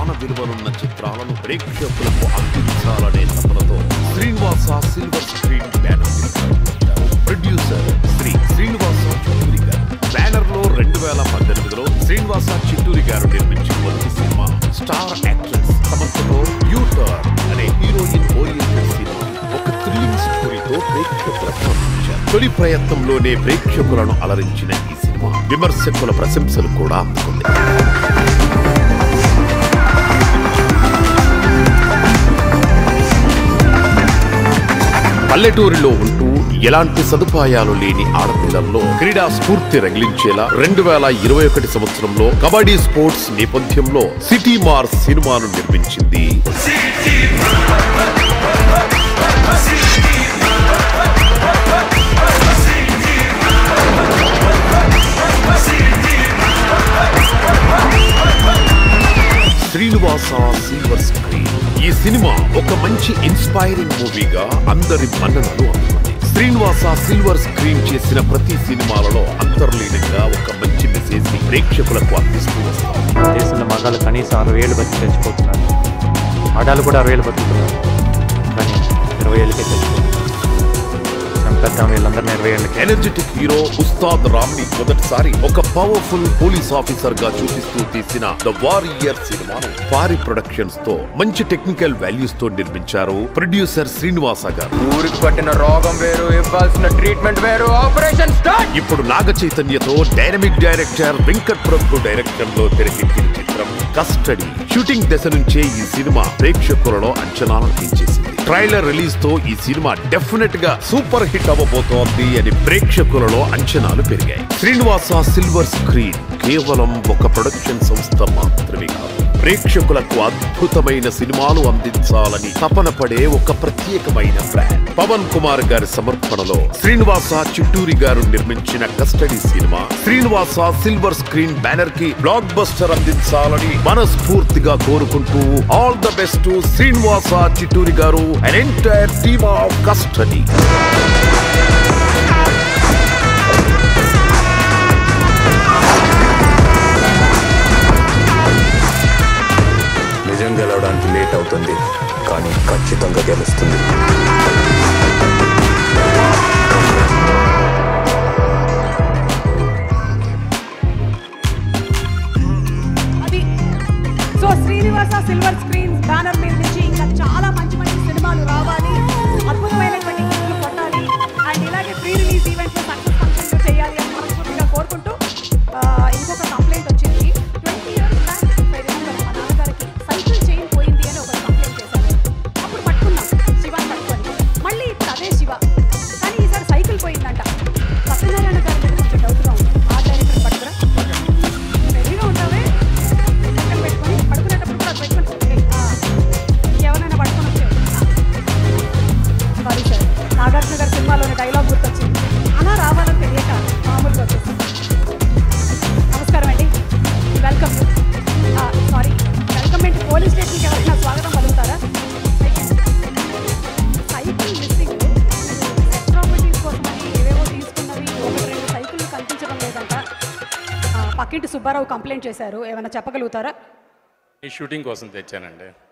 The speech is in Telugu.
సమాన విలువలున్న చిత్రాలను ప్రేక్షకులకు అందించాలనే తపనతో శ్రీనివాస సిల్వర్ స్క్రీన్ బ్యానర్ నిర్మించారు. ప్రొడ్యూసర్ శ్రీ శ్రీనివాస చిట్టూరి గారు బ్యానర్ లో రెండు వేల పద్దెనిమిదిలో శ్రీనివాస చిట్టూరి గారు నిర్మించిన మొదటి సినిమా స్టార్ యాక్ట్రెస్ సమర్థలో యూటర్ అనే హీరోయిన్ ఓరియంటెడ్ సినిమా ఒక థ్రిల్లింగ్ స్టోరీతో ప్రేక్షకులకు అందించారు తొలి ప్రయత్నంలోనే ప్రేక్షకులను అలరించిన ఈ సినిమా విమర్శకుల ప్రశంసలు కూడా అందుకుంది పల్లెటూరిలో ఉంటూ ఎలాంటి సదుపాయాలు లేని ఆడపిల్లల్లో క్రీడా స్ఫూర్తి రగిలించేలా రెండు వేల ఇరవై ఒకటి సంవత్సరంలో కబడ్డీ స్పోర్ట్స్ నేపథ్యంలో సిటీ మార్ సినిమాను నిర్మించింది శ్రీనివాస సిల్వర్ స్క్రీన్ ఈ సినిమా ఒక మంచి ఇన్స్పైరింగ్ మూవీగా అందరి మన్ననలు అందుకుంది శ్రీనివాస సిల్వర్ స్క్రీన్ చేసిన ప్రతి సినిమాలలో అంతర్లీనంగా ఒక మంచి మెసేజ్ ని ప్రేక్షకులకు అందిస్తూ వస్తారు దేశంలో మగాళ్ళు కనీసం అరవై ఏళ్ళు బతికి చచ్చిపోతున్నారు ఆడాలు కూడా అరవై ఏళ్ళు బతుకుతున్నారు కానీ ఇరవై ఏళ్ళకే చచ్చిపోతున్నారు చంపేద్దాం వీళ్ళందరినీ ఇరవై ఏళ్ళకి ఎనర్జెటిక్ హీరో ఉస్తాద్ రామ్ ని మొదటిసారి ఒక పవర్ఫుల్ పోలీస్ ఆఫీసర్ గా చూపిస్తూ తీసిన ద వారియర్ సినిమాను పారి ప్రొడక్షన్స్ తో మంచి టెక్నికల్ వాల్యూస్ తో నిర్మించారు ప్రొడ్యూసర్ శ్రీనివాస గారు ఊరికి పట్టిన రోగం వేరు ఇవ్వాల్సిన ట్రీట్మెంట్ వేరు ఆపరేషన్ స్టార్ట్ ఇప్పుడు నాగ చైతన్యతో dynamic director Venkat Prabhu direction లో తెరకెక్కిన చిత్రం కస్టడీ షూటింగ్ దశ నుంచే ఈ సినిమా ప్రేక్షకులలో అంచనాలను పెంచేసింది ట్రైలర్ రిలీజ్ తో ఈ సినిమా డెఫినెట్ గా సూపర్ హిట్ అవ్వబోతోంది అని ప్రేక్షకులలో అంచనాలు పెరిగాయి శ్రీనివాస సిల్వర్ స్క్రీన్ కేవలం ఒక ప్రొడక్షన్ సంస్థ మాత్రమే కాదు ప్రేక్షకులకు అద్భుతమైన సినిమాలు అందించాలని తపన పడే ఒక ప్రత్యేకమైన బ్రాండ్ పవన్ కుమార్ గారి సమర్పణలో శ్రీనివాస చిట్టూరి గారు నిర్మించిన custody cinema Srinivasa silver screen banner కి బ్లాక్ బస్టర్ అందించాలని మనస్ఫూర్తిగా కోరుకుంటూ all the best Srinivasa Chitturi గారు and entire team of custody నిజం గెలవడానికి లేట్ అవుతుంది కానీ ఖచ్చితంగా గెలుస్తుంది అది so Srinivasa silver screen banner మీద నుంచి ఇంకా చాలా మంచి మంచి సినిమాలు రావాలి అద్భుతమైనటువంటి హిట్లు కొట్టాలి అండ్ ఇలాగే ప్రీ రిలీజ్ ఈవెంట్లు సక్సెస్ ఫంక్షన్స్ చేయాలి అని మనస్ఫూర్తిగా కోరుకుంటూ ఆ, ఇంకొక కంప్లైంట్ వచ్చింది ట్వంటీ ఇయర్స్ బ్యాక్ మా నాన్నగారికి సైకిల్ చైన్ పోయింది అని ఒక కంప్లైంట్ చేశారు అప్పుడు పట్టుకున్నాం శివాని పట్టుకొని మళ్ళీ ఇప్పుడు అదే శివ కానీ ఈసారి సైకిల్ పోయిందంట సత్యనారాయణ గారి మీద కొంచెం డౌట్గా ఉంది ఆ డైరెక్టర్ పట్టుకురా రెడీగా ఉంటావే పక్కన పెట్టుకొని పడుకునేటప్పుడు కూడా అది పెట్టుకొని ఏయ్, ఆ, ఎవరైనా పట్టుకొని వచ్చావు సారీ సార్ నాగార్జున గారి సినిమాలోని డైలాగ్ గుర్తొచ్చింది అలా రావాలని తెలియక మామూలుగా వచ్చేసింది నమస్కారం అండి వెల్కమ్ సారీ వెల్కమ్ ఏంటి పోలీస్ స్టేషన్కి ఎవరైనా స్వాగతం పలుకుతారా సైకిల్ మిస్సింగ్ ప్రాపర్టీస్ కోసమని ఏవేవో తీసుకున్నవి ఒకటి రెండు సైకిళ్ళు కనిపించడం లేదంట ఆ, పక్కింటి సుబ్బారావు కంప్లైంట్ చేశారు ఏమైనా చెప్పగలుగుతారా ఈ షూటింగ్ కోసం తెచ్చానండి